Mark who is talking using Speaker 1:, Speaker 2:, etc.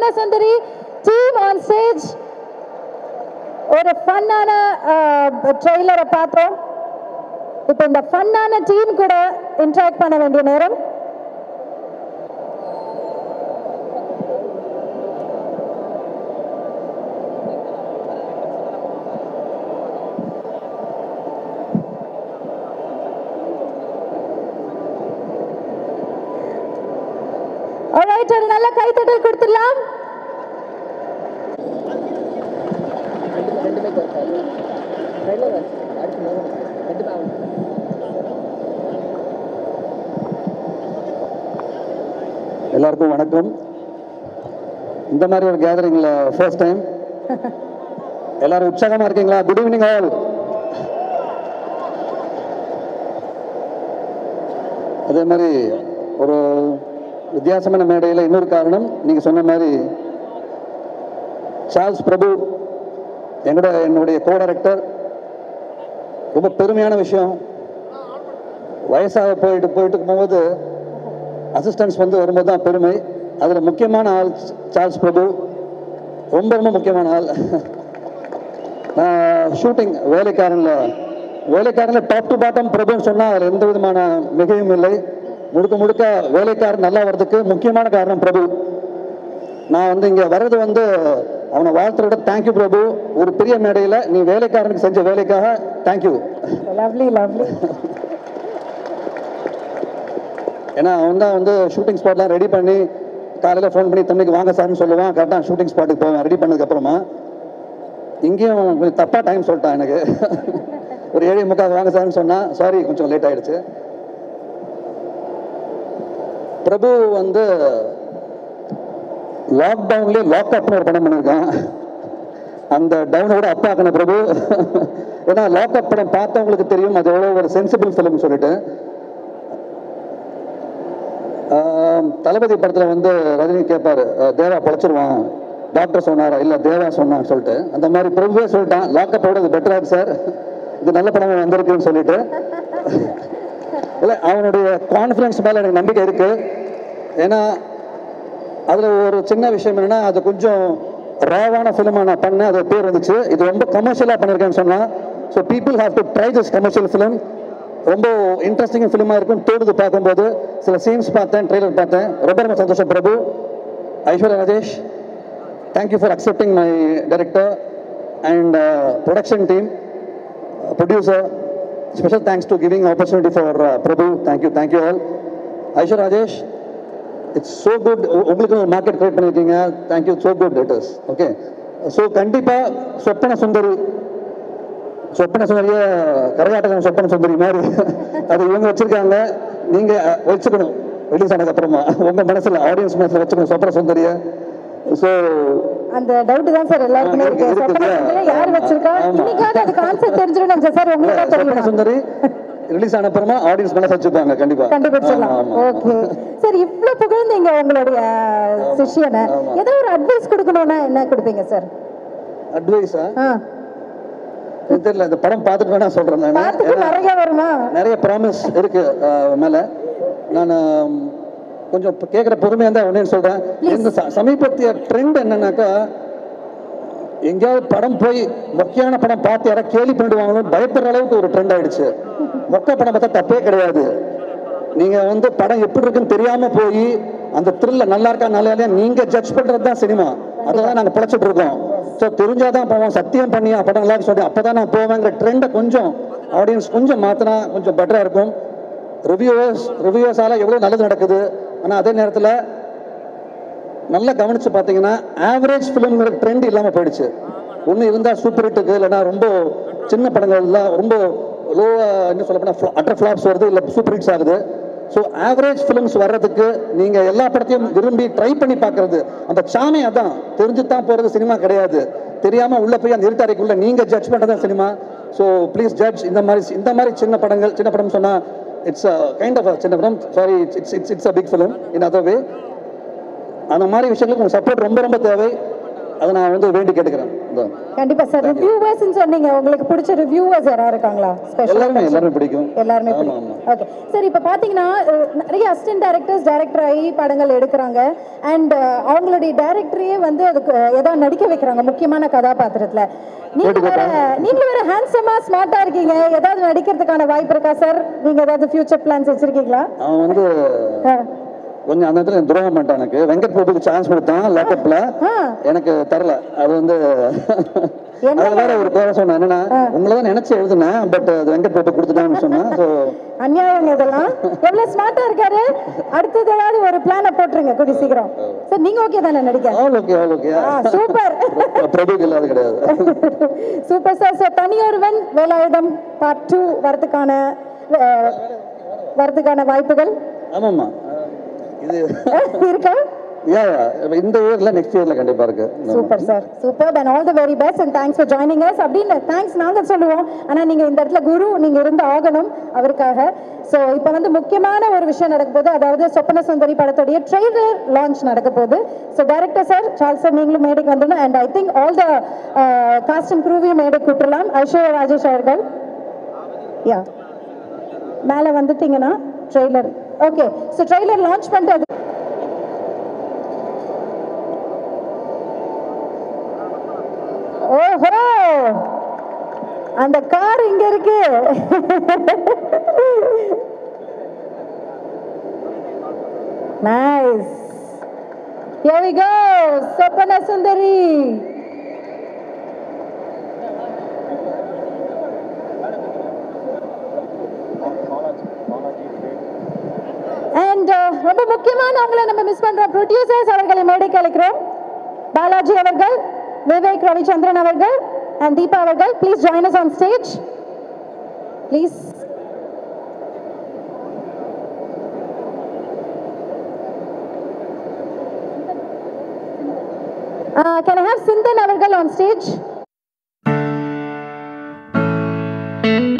Speaker 1: சொப்பன சுந்தரி team on stage ஒரு ஃபன்னான ட்ரெய்லரை பார்த்தோம் இப்போ இந்த ஃபன்னான டீம் கூட இன்ட்ராக்ட் பண்ண வேண்டிய நேரம் Alright, ஒரு நல்ல கைத்தட்டல் கொடுத்துடலாம்
Speaker 2: எல்லாருக்கும் வணக்கம் இந்த மாதிரி ஒரு கேதரிங்ல ஃபர்ஸ்ட் டைம் எல்லாரும் உற்சாகமா இருக்கீங்களா குட் ஈவினிங் ஆல் அதே மாதிரி ஒரு வித்தியாசமான மேடையில் இன்னொரு காரணம் நீங்க சொன்ன மாதிரி சார்ல்ஸ் பிரபு எங்கட என்னுடைய கோ டைரக்டர் ரொம்ப பெருமையான விஷயம் வயசாக போயிட்டு போயிட்டு இருக்கும்போது அசிஸ்டன்ஸ் வந்து வரும்போது தான் பெருமை அதில் முக்கியமான ஆள் சார்ல்ஸ் பிரபு ரொம்ப ரொம்ப முக்கியமான ஆள் நான் ஷூட்டிங் வேலைக்காரனில் வேலைக்காரனில் டாப் டு பாட்டம் பிரபுன்னு சொன்னால் அதில் எந்த விதமான மிகையும் இல்லை முழுக்க முழுக்க வேலைக்காரன் நல்லா வர்றதுக்கு முக்கியமான காரணம் பிரபு நான் வந்து இங்கே வர்றது வந்து அவனை வாழ்த்துறத தேங்க்யூ பிரபு ஒரு பெரிய மேடையில் நீ வேலைக்காரனுக்கு செஞ்ச வேலைக்காக தேங்க்யூ
Speaker 1: லவ்லி லவ்லி
Speaker 2: ஏன்னா அவன் தான் வந்து ஷூட்டிங் ஸ்பாட்லாம் ரெடி பண்ணி காலையில் ஃபோன் பண்ணி தம்பிக்கு வாங்க சார்னு சொல்லுவான் கரெக்டாக ஷூட்டிங் ஸ்பாட்டுக்கு போவேன் ரெடி பண்ணதுக்கப்புறமா இங்கேயும் கொஞ்சம் தப்பாக டைம் சொல்லிட்டான் எனக்கு ஒரு ஏழை முக்கால் வாங்க சார்னு சொன்னான் சாரி கொஞ்சம் லேட் ஆயிடுச்சு பிரபு வந்து லாக்டவுன்லேயே லாக்அப்னு ஒரு படம் பண்ணியிருக்கான் அந்த டவுனோட அப்பா ஆக்கின பிரபு ஏன்னா லாக்அப் படம் பார்த்தவங்களுக்கு தெரியும் அது எவ்வளோ ஒரு சென்சிபிள் ஃபிலிம் சொல்லிட்டு ஆம், தளபதி படத்தில் வந்து ரஜினி கேட்பாரு அஹ், தேவா பொழைச்சிருவான் டாக்டர் சொன்னாரா இல்லை தேவா சொன்னான்னு சொல்லிட்டு அந்த மாதிரி பிரபுவே சொல்லிட்டான் லாக்கப்போட இது பெட்டரா இருக்கு சார் இது நல்ல படம் வந்திருக்குன்னு சொல்லிட்டு இல்லை அவனுடைய கான்ஃபிடன்ஸ் மேலே எனக்கு நம்பிக்கை இருக்கு ஏன்னா அதில் ஒரு சின்ன விஷயம் என்னன்னா அது கொஞ்சம் ராவான ஃபிலிமாக நான் பண்ணேன் அது பேர் வந்துச்சு இது ரொம்ப கமர்ஷியலாக பண்ணியிருக்கேன்னு சொன்னால் so people have to try this commercial film ரொம்ப இன்ட்ரெஸ்டிங் ஃபிலிமாக இருக்கும் தோணுது பார்க்கும்போது சில சீன்ஸ் பார்த்தேன் ட்ரெய்லர் பார்த்தேன் ரொம்ப ரொம்ப சந்தோஷம் Prabhu Aishwarya Rajesh thank you for accepting my director and production team producer special thanks to giving opportunity for Prabhu thank you thank you all Aishwar Rajesh it's so good உங்களுக்கு ஒரு மார்க்கெட் கிரியேட் பண்ணியிருக்கீங்க thank you so good it is okay so கண்டிப்பாக சொப்பன சுந்தரி சொப்பன சுந்தரிய கரையாட்டகம் சொப்பன சுந்தரி மாதிரி அது இவங்க வச்சிருக்காங்க நீங்க அஹ், வச்சுக்கணும் ரிலீஸ் ஆனதுக்கு அப்புறமா உங்க மனசுல ஆடியன்ஸ் மனசுல வச்சுக்கணும் சொப்பன சுந்தரிய ஸோ
Speaker 1: அந்த டவுட் தான் சார் எல்லாருக்குமே இருக்கு
Speaker 2: இருக்கு,
Speaker 1: சொப்பன
Speaker 2: இருக்குல்ல?
Speaker 1: சுந்தரி யார் வச்சிருக்கா
Speaker 2: ஆமா.
Speaker 1: இன்னைக்காவது அது கான்செப்ட் தெரிஞ்சிடும் நினைச்சேன் சார் உங்களுக்கு தான்
Speaker 2: சொப்பன
Speaker 1: தெரியும்
Speaker 2: சுந்தரி ரிலீஸ் ஆன அப்புறமா ஆடியன்ஸ் மனசு வச்சுப்பாங்க கண்டிப்பா
Speaker 1: கண்டுபிடிச்சிடலாம்
Speaker 2: ஆமா, ஆமா.
Speaker 1: ஓகே சார் இவ்வளவு புகழ்ந்தீங்க உங்களுடைய சிஷியனை
Speaker 2: ஆமா.
Speaker 1: ஏதோ ஒரு அட்வைஸ் கொடுக்கணும்னா என்ன கொடுப்பீங்க சார்
Speaker 2: அட்வைஸா
Speaker 1: ஆ
Speaker 2: தெரியல இந்த படம் பார்த்துட்டு வேணா சொல்றேன் நான்
Speaker 1: பார்த்துட்டு
Speaker 2: ஏன்னா
Speaker 1: நிறைய வருமா
Speaker 2: நிறைய ப்ராமிஸ் இருக்கு அஹ், மேல நான் உம், கொஞ்சம் இப்ப கேட்குற பொறுமையாக இருந்தால் ஒன்றே சொல்றேன் இந்த ச- சமீபத்திய ட்ரெண்ட் என்னன்னாக்கா எங்கேயாவது படம் போய் மொக்கையான படம் பார்த்து யாராவது கேலி பண்ணிடுவாங்களோ பயப்படுற அளவுக்கு ஒரு ட்ரெண்ட் ஆயிடுச்சு மொக்க படம் பார்த்தா தப்பே கிடையாது நீங்க வந்து படம் எப்படி இருக்குன்னு தெரியாம போய் அந்த த்ரில்ல நல்லா இருக்கா நல்லா இல்லையா நீங்க ஜட்ஜ் பண்றது தான் சினிமா அதெல்லாம் நாங்க பிழைச்சிட்டு இருக்கோம் ஸோ தெரிஞ்சாதான் போவோம் சத்தியம் பண்ணி படம் நல்லா இருக்கு சொல்லி அப்பதான் நான் போவேங்கிற ட்ரெண்டை கொஞ்சம் ஆடியன்ஸ் கொஞ்சம் மாத்தினா கொஞ்சம் பெட்டரா இருக்கும் ரிவ்யூவர்ஸ் ரிவ்யூவர்ஸால எவ்வளவு நல்லது நடக்குது ஆனா அதே நேரத்துல நல்லா கவனிச்சு பார்த்தீங்கன்னா ஆவரேஜ் ஃபிலிம்ங்கிற ட்ரெண்ட் இல்லாமல் போயிடுச்சு ஒன்று இருந்தால் சூப்பர் ஹிட்டுக்கு இல்லைன்னா ரொம்ப சின்ன படங்கள்லாம் ரொம்ப லோவாக என்ன சொல்ல போனால் அட்டர் ஃப்ளாப்ஸ் வருது இல்லை சூப்பர் ஹிட்ஸ் ஆகுது ஸோ ஆவரேஜ் ஃபிலிம்ஸ் வர்றதுக்கு நீங்கள் எல்லா படத்தையும் விரும்பி ட்ரை பண்ணி பார்க்கறது அந்த சாமி அதான் தெரிஞ்சு தான் போகிறது சினிமா கிடையாது தெரியாமல் உள்ள போய் அந்த இருட்டாரைக்குள்ள நீங்கள் ஜட்ஜ் பண்ணுறது தான் சினிமா ஸோ ப்ளீஸ் ஜட்ஜ் இந்த மாதிரி இந்த மாதிரி சின்ன படங்கள் சின்ன படம் சொன்னால் இட்ஸ் கைண்ட் ஆஃப் சின்ன படம் sorry it's it's it's a big film in other way அந்த மாதிரி விஷயங்களுக்கு உங்கள் சப்போர்ட் ரொம்ப ரொம்ப தேவை அதை நான் வந்து வேண்டி கேட்டுக்கிறேன் இதோ.
Speaker 1: கண்டிப்பா சார் ரிவ்யூவர்ஸ் சொன்னீங்க உங்களுக்கு பிடிச்ச ரிவ்யூவர்ஸ் யாரா இருக்காங்களா ஸ்பெஷல்
Speaker 2: எல்லாருமே எல்லாருமே பிடிக்கும்
Speaker 1: எல்லாருமே
Speaker 2: ஆமா ஆமா
Speaker 1: ஓகே சார் இப்போ பார்த்தீங்கன்னா அஹ், நிறைய அசிஸ்டன்ட் டைரக்டர்ஸ் டைரக்டர் ஆகி படங்கள் எடுக்கிறாங்க அண்ட் அவங்களுடைய டைரக்டரையே வந்து அதுக்கு ஏதாவது நடிக்க வைக்கிறாங்க முக்கியமான கதாபாத்திரத்துல நீங்க வேற நீங்க வேற ஹேண்ட்ஸமா ஸ்மார்ட்டா இருக்கீங்க ஏதாவது நடிக்கிறதுக்கான வாய்ப்பு இருக்கா சார் நீங்க ஏதாவது ஃபியூச்சர் பிளான்ஸ் வச்சிருக்கீங்களா
Speaker 2: அவன் வந்து
Speaker 1: அஹ்,
Speaker 2: கொஞ்சம் அந்த இடத்துல துரோகம் பண்ணிட்டான் எனக்கு வெங்கட் பிரபுக்கு சான்ஸ் கொடுத்தான் லேப்டாப்ல
Speaker 1: ஆ
Speaker 2: எனக்கு தரல அது வந்து அதுல வேற ஒரு கோரம் சொன்னேன் என்னன்னா உங்களை தான் நினைச்சு எழுதுனேன் பட் அது வெங்கட் பிரபு கொடுத்துட்டான்னு சொன்னேன் ஸோ
Speaker 1: அநியாயம் இதெல்லாம் எவ்வளவு ஸ்மார்ட்டா இருக்காரு அடுத்தது ஏதாவது ஒரு பிளானை போட்டுருங்க கூடி சீக்கிரம் சார் நீங்க ஓகே தானே நடிக்க
Speaker 2: all okay all okay
Speaker 1: super
Speaker 2: பிரபுக்கு இல்லாத கிடையாது
Speaker 1: super sir so Thanioruvan Velayudham part two வரதுக்கான அஹ், வரதுக்கான வாய்ப்புகள்
Speaker 2: ஆமாம்மா இது
Speaker 1: இருக்கா
Speaker 2: யா இந்த இயர்ல நெக்ஸ்ட் இயர்ல கண்டிப்பா இருக்கு
Speaker 1: super sir super and all the very best and thanks for joining us அப்படின்னு தேங்க்ஸ் நாங்க சொல்லுவோம் ஆனா நீங்க இந்த இடத்துல குரு நீங்க இருந்து ஆகணும் அவருக்காக ஸோ இப்போ வந்து முக்கியமான ஒரு விஷயம் நடக்க போகுது அதாவது சொப்பன சுந்தரி படத்துடைய ட்ரெய்லர் லான்ச் நடக்க போகுது so director sir Charles sir நீங்களும் மேடைக்கு வந்துடணும் and I think all the cast and க்ரூவையும் மேடைக்கு கூப்பிடலாம் ஐஸ்வர்யா ராஜேஷ் அவர்கள் யா மேலே வந்துட்டீங்கன்னா trailer okay so trailer launch பண்ணிட்டு ஓஹோ அந்த கார் இங்க இருக்கு nice Here we go, Sopana Sundari. And ரொம்ப முக்கியமானவங்களை நம்ம மிஸ் பண்றோம் ப்ரொடியூசர்ஸ் அவர்களை மேடைக்கு அழைக்கிறோம் பாலாஜி அவர்கள் விவேக் ரவிச்சந்திரன் அவர்கள் அண்ட் தீபா அவர்கள் please join us on stage please can I have Chinthan அவர்கள் ஆன் ஸ்டேஜ்